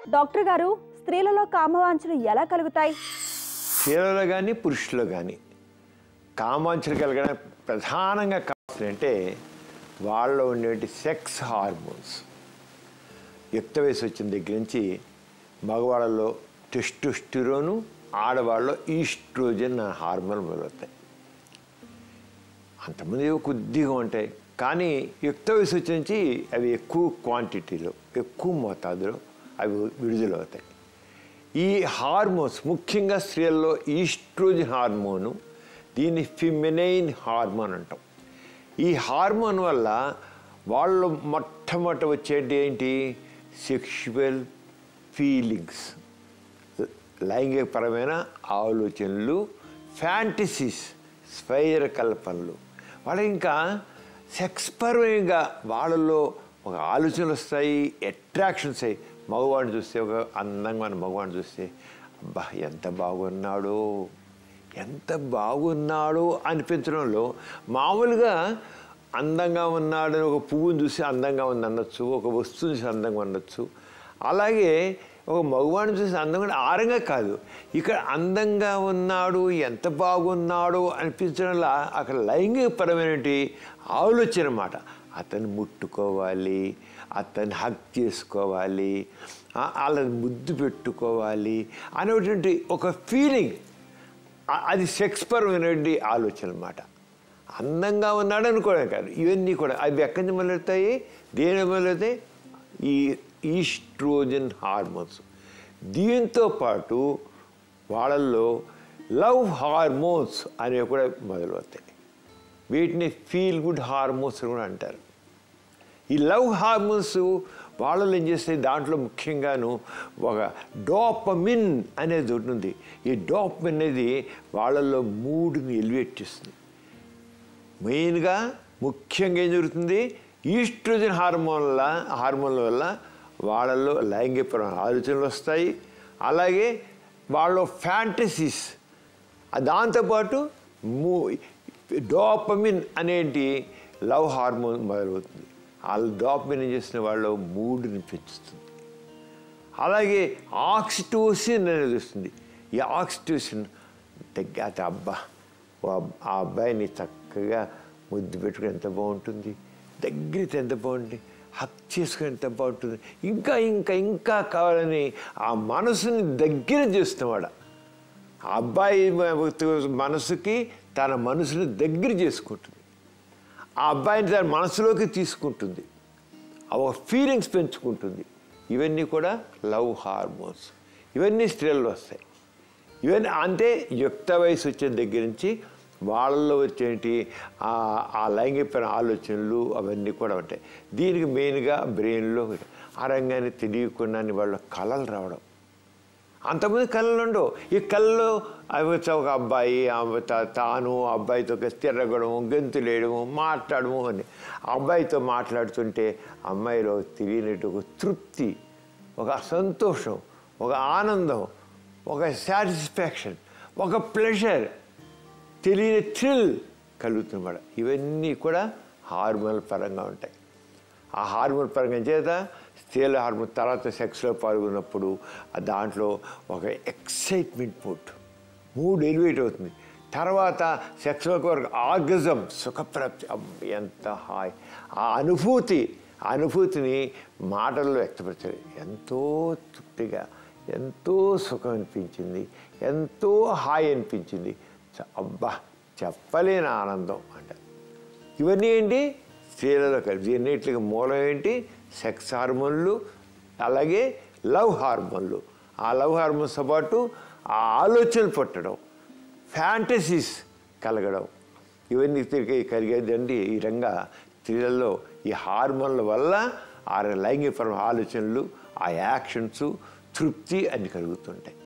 doctor గారు స్త్రీలలో కామవాంఛలు ఎలా కలుగుతాయి స్త్రీలలో కానీ పురుషుల్లో కానీ కామాంచలు కలగడానికి ప్రధానంగా కావాల్సిందంటే వాళ్ళలో ఉండేటి సెక్స్ హార్మోన్స్ యుక్త వయసు వచ్చిన దగ్గర నుంచి మగవాళ్ళలో టెస్టోస్టిరోను ఆడవాళ్ళలో ఈస్ట్రోజన్ హార్మోన్ మొదలవుతాయి అంతమంది కొద్దిగా ఉంటాయి కానీ యుక్త వయసు వచ్చి నుంచి అవి ఎక్కువ క్వాంటిటీలో ఎక్కువ మోతాదులో అవి విడుదలవుతాయి ఈ హార్మోన్స్ ముఖ్యంగా స్త్రీల్లో ఈస్ట్రోజన్ హార్మోను దీన్ని ఫిమినైన్ హార్మోన్ అంటాం ఈ హార్మోన్ వల్ల వాళ్ళు మొట్టమొదట వచ్చేటి ఏంటి సెక్షువల్ ఫీలింగ్స్ లైంగికపరమైన ఆలోచనలు ఫ్యాంటసీస్ స్వైర కల్పనలు వాళ్ళు ఇంకా సెక్స్ పరమైన వాళ్ళలో ఒక ఆలోచనలు వస్తాయి అట్రాక్షన్స్ అయ్యి మగవాడిని చూస్తే ఒక అందంగా ఉన్న మగవాడిని చూస్తే అబ్బా ఎంత బాగున్నాడో ఎంత బాగున్నాడో అనిపించడంలో మామూలుగా అందంగా ఉన్నాడని ఒక పువ్వుని చూసి అందంగా ఉంది అనొచ్చు ఒక వస్తువుని చూసి అందంగా ఉండొచ్చు అలాగే ఒక మగవాడిని చూసి అందంగా ఆరంగా కాదు ఇక్కడ అందంగా ఉన్నాడు ఎంత బాగున్నాడు అనిపించడంలా అక్కడ లైంగికపరమైనటువంటి ఆలోచన అన్నమాట అతన్ని ముట్టుకోవాలి అతన్ని హక్ చేసుకోవాలి ఆ- వాళ్ళని ముద్దు పెట్టుకోవాలి అనేటువంటి ఒక ఫీలింగ్ ఆ- అది సెక్స్ పరమైనటువంటి ఆలోచన అన్నమాట అందంగా ఉన్నాడు అనుకోవడం కాదు ఇవన్నీ కూడా అవి ఎక్కడి నుంచి మొదలెడతాయి దేని మొదలెడతాయి ఈ ఈస్ట్రోజన్ హార్మోన్స్ దీంతో పాటు వాళ్ళల్లో లవ్ హార్మోన్స్ అనేవి కూడా మొదలవుతాయి వీటిని ఫీల్ గుడ్ హార్మోన్స్ అని కూడా అంటారు ఈ లవ్ హార్మోన్స్ వాళ్ళలో ఏం చేస్తాయి దాంట్లో ముఖ్యంగాను ఒక డోపమిన్ అనేది ఒకటి ఉంది ఈ డోపమిన్ అనేది వాళ్ళల్లో మూడుని ఎలివేట్ చేస్తుంది మెయిన్గా ముఖ్యంగా ఏం జరుగుతుంది ఈస్ట్రోజన్ హార్మోన్ల హార్మోన్ల వల్ల వాళ్ళల్లో లైంగికపరమైన ఆలోచనలు వస్తాయి అలాగే వాళ్ళ ఫ్యాంటసీస్ దాంతోపాటు మూ డోపమిన్ అనేటి లవ్ హార్మోన్ మొదలవుతుంది ఆ డోపమిన్ ఏం చేసిన వాళ్ళు మూడుని పెంచుతుంది అలాగే ఆక్సిటోసిన్ అనేది వస్తుంది ఈ ఆక్సిటోసిన్ దగ్గర అబ్బా ఓ అబ్- ఆ అబ్బాయిని చక్కగా ముద్దు పెట్టుకుని ఎంత బాగుంటుంది దగ్గరికి ఎంత బాగుంటుంది హక్ చేసుకుని ఎంత బాగుంటుంది ఇంకా ఇంకా ఇంకా కావాలని ఆ మనసుని దగ్గర చేస్తున్నవాడు ఆ అబ్బాయి మనసుకి తన మనసుని దగ్గర చేసుకుంటుంది ఆ అబ్బాయిని తన మనసులోకి తీసుకుంటుంది ఆ ఫీలింగ్స్ పెంచుకుంటుంది ఇవన్నీ కూడా లవ్ హార్మోన్స్ ఇవన్నీ స్త్రీల్లో వస్తాయి ఇవన్నీ అంటే యుక్త వయసు వచ్చిన దగ్గర నుంచి వాళ్ళల్లో వచ్చేటి ఆ ఆ లైంగిక ఆలోచనలు అవన్నీ కూడా ఉంటాయి దీనికి మెయిన్గా బ్రెయిన్లో ఆ రంగాన్ని తెలియకుండా వాళ్ళ కళలు రావడం అంతమంది కళలు ఉండవు ఈ కళ్ళలో అవి వచ్చి ఒక అబ్బాయి ఆమె తా- తాను ఆ అబ్బాయితో కలిసి తిరగడము గెంతులేయడము మాట్లాడము అని ఆ అబ్బాయితో మాట్లాడుతుంటే అమ్మాయిలో తెలియనట్టు ఒక తృప్తి ఒక సంతోషం ఒక ఆనందం ఒక సాటిస్ఫాక్షన్ ఒక ప్లెజర్ తెలియని థ్రిల్ కలుగుతున్నమాట ఇవన్నీ కూడా హార్మోన్ పరంగా ఉంటాయి ఆ హార్మోన్ పరంగా చేత స్త్రీల హార్మోన్ తర్వాత సెక్స్లో పాల్గొన్నప్పుడు ఆ దాంట్లో ఒక ఎక్సైట్మెంట్ మూడ్ మూడ్ ఎలివేట్ అవుతుంది తర్వాత సెక్స్లో వరకు ఆర్గజం సుఖప్రాప్తి అబ్బ, ఎంత హాయ్ ఆ అనుభూతి ఆ అనుభూతిని మాటల్లో వ్యక్తపరచాలి ఎంతో తృప్తిగా ఎంతో సుఖం అనిపించింది ఎంతో హాయ్ అనిపించింది చ- అబ్బా చెప్పలేని ఆనందం అంటారు ఇవన్నీ ఏంటి స్త్రీలలో కలిసి ఇవన్నిటికి మూలం ఏంటి సెక్స్ హార్మోన్లు అలాగే లవ్ హార్మోన్లు ఆ లవ్ హార్మోన్స్తో పాటు ఆ ఆలోచనలు పుట్టడం ఫ్యాంటసీస్ కలగడం ఇవన్నీ తిరిగి కలిగేదండి ఈ రంగా స్త్రీలలో ఈ హార్మోన్ల వల్ల ఆ లైంగికపరమైన ఆలోచనలు ఆ యాక్షన్స్ తృప్తి అన్ని కలుగుతుంటాయి